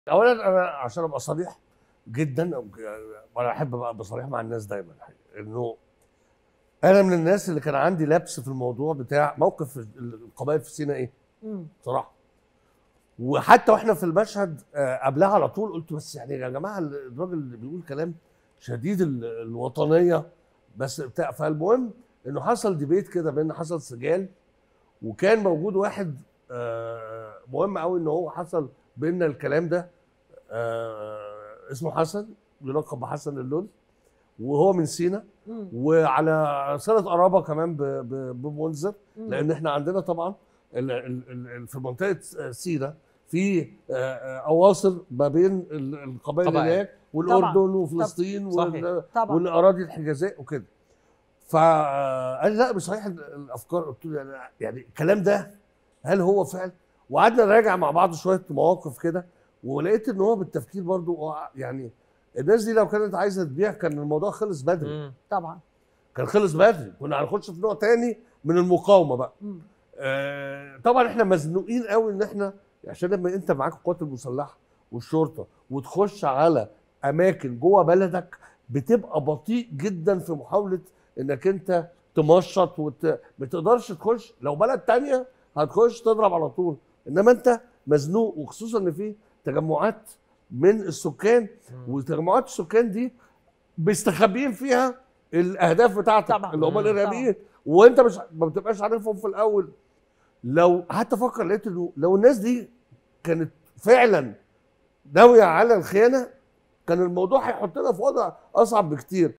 اولا انا عشان ابقى صريح جدا وانا احب ابقى بصريح مع الناس دايما انه انا من الناس اللي كان عندي لبس في الموضوع بتاع موقف القبائل في سيناء ايه مم. بصراحه وحتى واحنا في المشهد آه، قبلها على طول قلت بس يعني يا جماعه الراجل اللي بيقول كلام شديد ال- الوطنيه بس بتاع فالمهم انه حصل ديبيت كده بين حصل سجال وكان موجود واحد آه، مهم قوي ان هو حصل بيننا الكلام ده آه، اسمه حسن يلقب بحسن اللول وهو من سينا مم. وعلى صله قرابه كمان ب- ب- بمنذر مم. لان احنا عندنا طبعا ال- ال- ال- في منطقه سينا في آه، آه، اواصر ما بين ال- القبائل قبائل. هناك والاردن طبعاً. وفلسطين صحيح. وال- طبعا والاراضي الحجازيه وكده فقال لي لا بصحيح ال- الافكار قلت له يعني يعني الكلام ده هل هو فعل وقعدنا نراجع مع بعض شويه مواقف كده ولقيت ان هو بالتفكير برضو هو يعني الناس دي لو كانت عايزه تبيع كان الموضوع خلص بدري مم. طبعا كان خلص بدري كنا هنخش في نوع تاني من المقاومه بقى مم. آه طبعا احنا مزنوقين قوي ان احنا عشان لما انت معاك القوات المسلحه والشرطه وتخش على اماكن جوه بلدك بتبقى بطيء جدا في محاوله انك انت تمشط وت... ما تقدرش تخش لو بلد تانية هتخش تضرب على طول انما انت مزنوق وخصوصا ان في تجمعات من السكان وتجمعات السكان دي مستخبيين فيها الاهداف بتاعتك طبعاً. اللي هم مم. الارهابيين وانت مش ما بتبقاش عارفهم في الاول لو حتى فكر لقيت انه لو الناس دي كانت فعلا ناويه على الخيانه كان الموضوع هيحطنا في وضع اصعب بكتير